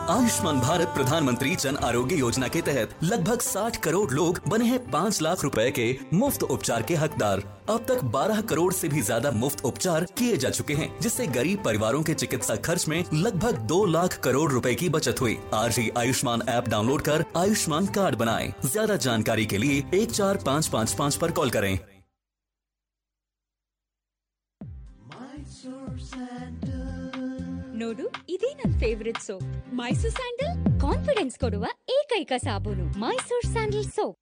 आयुष्मान भारत प्रधानमंत्री जन आरोग्य योजना के तहत लगभग 60 करोड़ लोग बने हैं 5 लाख रुपए के मुफ्त उपचार के हकदार अब तक 12 करोड़ से भी ज्यादा मुफ्त उपचार किए जा चुके हैं जिससे गरीब परिवारों के चिकित्सा खर्च में लगभग 2 लाख करोड़ रुपए की बचत हुई आज ही आयुष्मान ऐप डाउनलोड कर आयुष्मान कार्ड बनाएं ज्यादा जानकारी के लिए एक चार पाँच पाँच पाँच पर कॉल करें ನೋಡು ಇದೇ ನನ್ favourite soap Mysore sandal confidence ಕೊಡುವ ಏಕೈಕ ಸಾಬೂನು ಮೈಸೂರ್ ಸ್ಯಾಂಡಲ್ ಸೋಪ್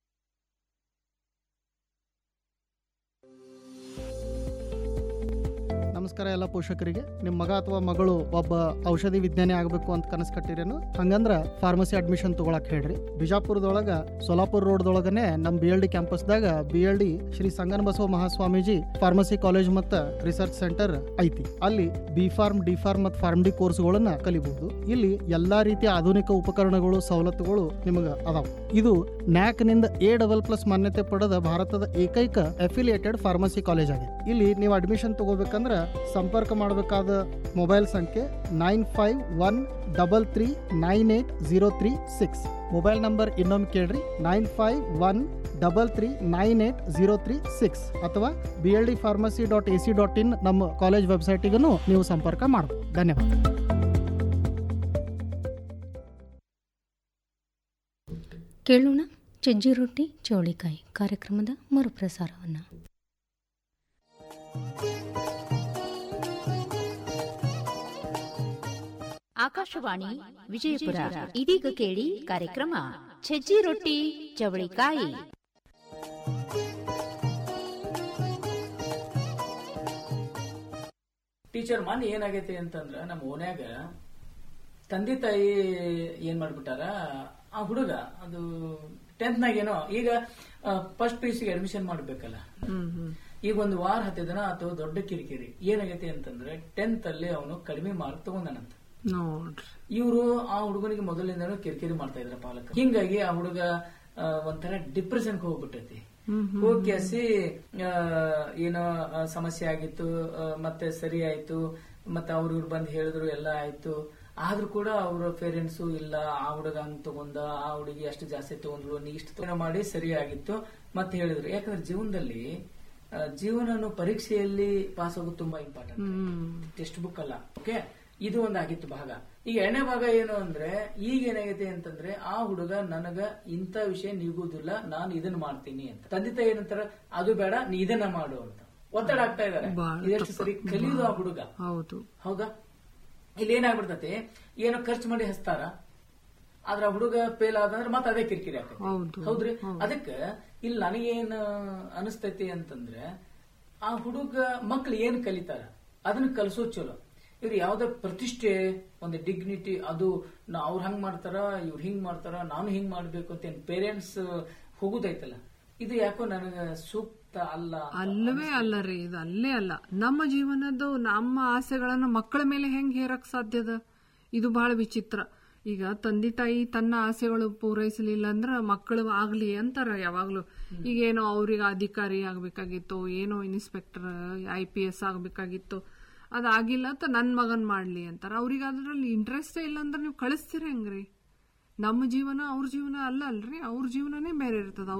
ನಮಸ್ಕಾರ ಎಲ್ಲ ಪೋಷಕರಿಗೆ ನಿಮ್ಮ ಮಗ ಅಥವಾ ಮಗಳು ಒಬ್ಬ ಔಷಧಿ ವಿಜ್ಞಾನಿ ಆಗಬೇಕು ಅಂತ ಕನಸು ಕಟ್ಟಿರೇನು ಹಂಗಂದ್ರ ಫಾರ್ಮಸಿ ಅಡ್ಮಿಷನ್ ತಗೊಳಕ್ ಹೇಳ್ರಿ ಬಿಜಾಪುರದೊಳಗ ಸೋಲಾಪುರ ರೋಡ್ದೊಳಗನೆ ನಮ್ಮ ಬಿ ಎಲ್ ಡಿ ಕ್ಯಾಂಪಸ್ದಾಗ B L D Shri Sangana Basava Mahaswamiji pharmacy college ಮತ್ತು ರಿಸರ್ಚ್ ಸೆಂಟರ್ ಐತಿ ಅಲ್ಲಿ ಬಿ ಫಾರ್ಮ್ ಡಿ ಫಾರ್ಮ್ ಮತ್ತು ಫಾರ್ಮ್ ಡಿ ಕೋರ್ಸ್ಗಳನ್ನ ಕಲಿಬಹುದು ಇಲ್ಲಿ ಎಲ್ಲಾ ರೀತಿಯ ಆಧುನಿಕ ಉಪಕರಣಗಳು ಸವಲತ್ತುಗಳು ನಿಮಗೆ ಅದಾವ ಇದು ನ್ಯಾಕ್ ನಿಂದ ಎ ಡಬಲ್ ಪ್ಲಸ್ ಮಾನ್ಯತೆ ಪಡೆದ ಭಾರತದ ಏಕೈಕ ಅಫಿಲಿಯೇಟೆಡ್ ಫಾರ್ಮಸಿ ಕಾಲೇಜ್ ಆಗಿದೆ ಇಲ್ಲಿ ನೀವು ಅಡ್ಮಿಷನ್ ತಗೋಬೇಕಂದ್ರೆ ಸಂಪರ್ಕ ಮಾಡಬೇಕಾದ ಮೊಬೈಲ್ ಸಂಖ್ಯೆ nine five one double three nine eight zero three six mobile number ಇನ್ನೊಮ್ಮೆ ಕೇಳ್ರಿ nine five one double three nine eight zero three six ಅಥವಾ B L D pharmacy dot A C dot in ನಮ್ಮ college ವೆಬ್ಸೈಟಿಗೂ ನೀವು ಸಂಪರ್ಕ ಮಾಡಬಹುದು ಧನ್ಯವಾದ ಕೇಳೋಣ ಸಜ್ಜಿ ರೊಟ್ಟಿ ಚೌಳಿಕಾಯಿ ಕಾರ್ಯಕ್ರಮದ ಮರುಪ್ರಸಾರವನ್ನು ಆಕಾಶವಾಣಿ ವಿಜಯಪುರ ಇದೀಗ ಕೇಳಿ ಕಾರ್ಯಕ್ರಮ ಛಜ್ಜಿ ರೊಟ್ಟಿ ಚವಳಿಕಾಯಿ ಟೀಚರ್ ಮೊನ್ನೆ ಏನಾಗೈತಿ ಅಂತಂದ್ರ ನಮ್ಮ ಓನ್ಯಾಗ ತಂದೆ ತಾಯಿ ಏನ್ ಮಾಡ್ಬಿಟ್ಟಾರ ಆ ಹುಡುಗ ಅದು ಟೆಂತ್ ನಾಗ ಏನೋ ಈಗ ಫಸ್ಟ್ ಪಿ ಸಿ ಅಡ್ಮಿಷನ್ ಮಾಡ್ಬೇಕಲ್ಲ ಈಗ ಒಂದು ವಾರ ಹತ್ತು ದಿನ ಅಥವಾ ದೊಡ್ಡ ಕಿರಿಕಿರಿ ಏನಾಗೈತಿ ಅಂತಂದ್ರೆ ಟೆಂತ್ ಅಲ್ಲಿ ಅವನು ಕಡಿಮೆ ಮಾರ್ಕ್ ತಗೊಂಡನಂತ ನೋಡ್ರಿ ಇವರು ಆ ಹುಡುಗನಿಗೆ ಮೊದಲಿಂದನೂ ಕಿರಿಕಿರಿ ಮಾಡ್ತಾ ಇದ್ರ ಪಾಲಕ ಹಿಂಗಾಗಿ ಆ ಹುಡುಗ ಆ, ಒಂಥರ ಡಿಪ್ರೆಷನ್ ಹೋಗ್ಬಿಟ್ಟೈತಿ ಹೋಗಿ ಕೇಸಿ ಏನೋ ಆ, ಸಮಸ್ಯೆ ಆಗಿತ್ತು ಆ, ಮತ್ತೆ ಸರಿ ಆಯ್ತು ಮತ್ತೆ ಅವ್ರು ಇವ್ರು ಬಂದು ಹೇಳಿದ್ರು ಎಲ್ಲ ಆಯ್ತು ಆದ್ರೂ ಕೂಡ ಅವ್ರ ಪೇರೆಂಟ್ಸು ಇಲ್ಲ ಆ ಹುಡುಗ ಹಂಗ್ ತಗೊಂಡ ಆ ಹುಡುಗಿ ಅಷ್ಟು ಜಾಸ್ತಿ ತಗೊಂಡ್ರು ನೀ ಇಷ್ಟು ತಗೊಂಡ ಮಾಡಿ ಸರಿ ಆಗಿತ್ತು ಮತ್ತೆ ಹೇಳಿದ್ರು ಯಾಕಂದ್ರೆ ಜೀವನದಲ್ಲಿ ಆ, ಜೀವನನು ಪರೀಕ್ಷೆಯಲ್ಲಿ ಪಾಸ್ ಆಗೋದು ತುಂಬಾ ಇಂಪಾರ್ಟೆಂಟ್ ಟೆಕ್ಸ್ಟ್ ಬುಕ್ ಅಲ್ಲ ಓಕೆ ಇದು ಒಂದಾಗಿತ್ತು ಭಾಗ ಈಗ ಎರಡನೇ ಭಾಗ ಏನು ಅಂದ್ರೆ ಈಗ ಏನಾಗೈತೆ ಅಂತಂದ್ರೆ ಆ ಹುಡುಗ ನನಗ ಇಂಥ ವಿಷಯ ನಿಗುದಿಲ್ಲ ನಾನು ಇದನ್ನ ಮಾಡ್ತೀನಿ ಅಂತ ತಂದೆ ತಾಯಿ ಏನಂತಾರ ಅದು ಬೇಡ ನೀ ಇದನ್ನ ಮಾಡು ಅಂತ ಒತ್ತಡ ಆಗ್ತಾ ಇದಾರೆ ಬಾಳ ಇದೆಷ್ಟು ಸರಿ ಕಲಿಯುದು ಆ ಹುಡುಗ ಹೌದು ಹೌದಾ ಇಲ್ಲಿ ಏನಾಗ್ಬಿಡ್ತತಿ ಏನೋ ಖರ್ಚು ಮಾಡಿ ಹಚ್ತಾರ ಆದ್ರ ಆ ಹುಡುಗ ಫೇಲ್ ಆದಂದ್ರೆ ಮತ್ತೆ ಅದೇ ಕಿರಿಕಿರಿ ಆಗ್ತೈತಿ ಹೌದು. ಹೌದ್ರಿ ಅದಕ್ಕೆ ಇಲ್ಲಿ ನನಗೇನ್ ಅನಿಸ್ತೈತಿ ಅಂತಂದ್ರೆ ಆ ಹುಡುಗ ಮಕ್ಳು ಏನ್ ಕಲಿತಾರ ಅದನ್ನ ಕಲಿಸೋ ಚಲೋ ಇವ್ರು ಯಾವ್ದೇ ಪ್ರತಿಷ್ಠೆ ಒಂದು ಡಿಗ್ನಿಟಿ ಅದು ನಾ- ಅವ್ರು ಹಂಗ್ ಮಾಡ್ತಾರ ಇವ್ರು ಹಿಂಗ್ ಮಾಡ್ತಾರ ನಾನು ಹಿಂಗ್ ಮಾಡ್ಬೇಕು ಅಂತ ಪೇರೆಂಟ್ಸ್ ಹೋಗುದೈತಲ್ಲ ಇದು ಯಾಕೋ ನನಗ ಸೂಕ್ತ ಅಲ್ಲ ಅಲ್ಲವೇ ಅಲ್ಲ ರೀ ಇದು ಅಲ್ಲೇ ಅಲ್ಲ ನಮ್ಮ ಜೀವನದ್ದು ನಮ್ಮ ಆಸೆಗಳನ್ನ ಮಕ್ಕಳ ಮೇಲೆ ಹೆಂಗ್ ಹೇರಕ್ ಸಾಧ್ಯದ ಇದು ಬಹಳ ವಿಚಿತ್ರ ಈಗ ತಂದೆ ತಾಯಿ ತನ್ನ ಆಸೆಗಳು ಪೂರೈಸಲಿಲ್ಲ ಅಂದ್ರ ಮಕ್ಕಳು ಆಗ್ಲಿ ಅಂತಾರ ಯಾವಾಗ್ಲೂ ಈಗ ಏನೋ ಅವ್ರಿಗೆ ಅಧಿಕಾರಿ ಆಗ್ಬೇಕಾಗಿತ್ತು ಏನೋ ಇನ್ಸ್ಪೆಕ್ಟರ್ ಐ ಪಿ ಎಸ್ ಆಗ್ಬೇಕಾಗಿತ್ತು ಅದಾಗಿಲ್ಲ ಅಂತ ನನ್ ಮಗನ್ ಮಾಡ್ಲಿ ಅಂತಾರ ಅವ್ರಿಗೆ ಅದ್ರಲ್ಲಿ ಇಂಟ್ರೆಸ್ಟೇ ಇಲ್ಲ ಅಂದ್ರೆ ನೀವು ಕಳಿಸ್ತೀರ ಹೆಂಗ್ರಿ ನಮ್ಮ ಜೀವನ ಅವ್ರ ಜೀವನ ಅಲ್ಲ ಅಲ್ರಿ ಅವ್ರ ಜೀವನನೇ ಬೇರೆ ಇರ್ತದ